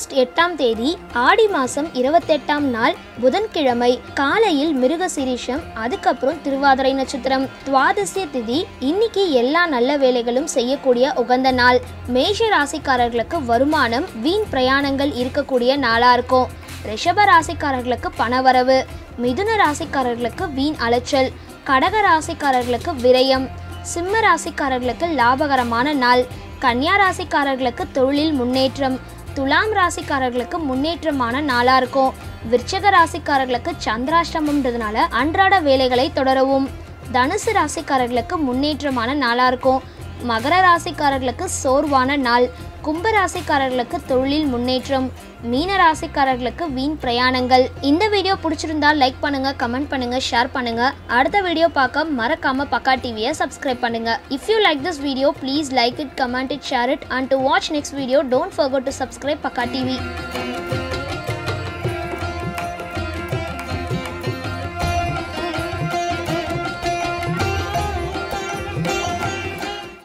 August எட்டாம் தேதி ஆடி மாசம் இருபத்தெட்டாம் நாள் புதன்கிழமை காலையில் மிருக சிரீஷம் அதுக்கப்புறம் திருவாதிரை நட்சத்திரம் துவாதசிய திதி இன்னைக்கு எல்லா நல்ல வேலைகளும் செய்யக்கூடிய உகந்த நாள் மேஷ ராசிக்காரர்களுக்கு வருமானம் வீண் பிரயாணங்கள் இருக்கக்கூடிய நாளா இருக்கும் ரிஷப ராசிக்காரர்களுக்கு பணவரவு மிதுன ராசிக்காரர்களுக்கு வீண் அலைச்சல் கடக ராசிக்காரர்களுக்கு விரயம் சிம்ம ராசிக்காரர்களுக்கு லாபகரமான நாள் கன்னியா ராசிக்காரர்களுக்கு தொழிலில் முன்னேற்றம் துலாம் ராசிக்காரர்களுக்கு முன்னேற்றமான நாளா இருக்கும் விருச்சக ராசிக்காரர்களுக்கு சந்திராஷ்டமம்ன்றதுனால அன்றாட வேலைகளை தொடரவும் தனுசு ராசிக்காரர்களுக்கு முன்னேற்றமான நாளா இருக்கும் மகர ராசிக்காரர்களுக்கு சோர்வான நாள் கும்ப ராசிக்காரர்களுக்கு தொழிலில் முன்னேற்றம் மீன ராசிக்காரர்களுக்கு வீண் பிரயாணங்கள் இந்த வீடியோ பிடிச்சிருந்தா லைக் பண்ணுங்க கமெண்ட் பண்ணுங்க ஷேர் பண்ணுங்க அடுத்த வீடியோ பார்க்க மறக்காம பக்கா டிவியை சப்ஸ்கிரைப் பண்ணுங்க if you like this video please like it comment it share it and to watch next video don't forget to subscribe Pakka TV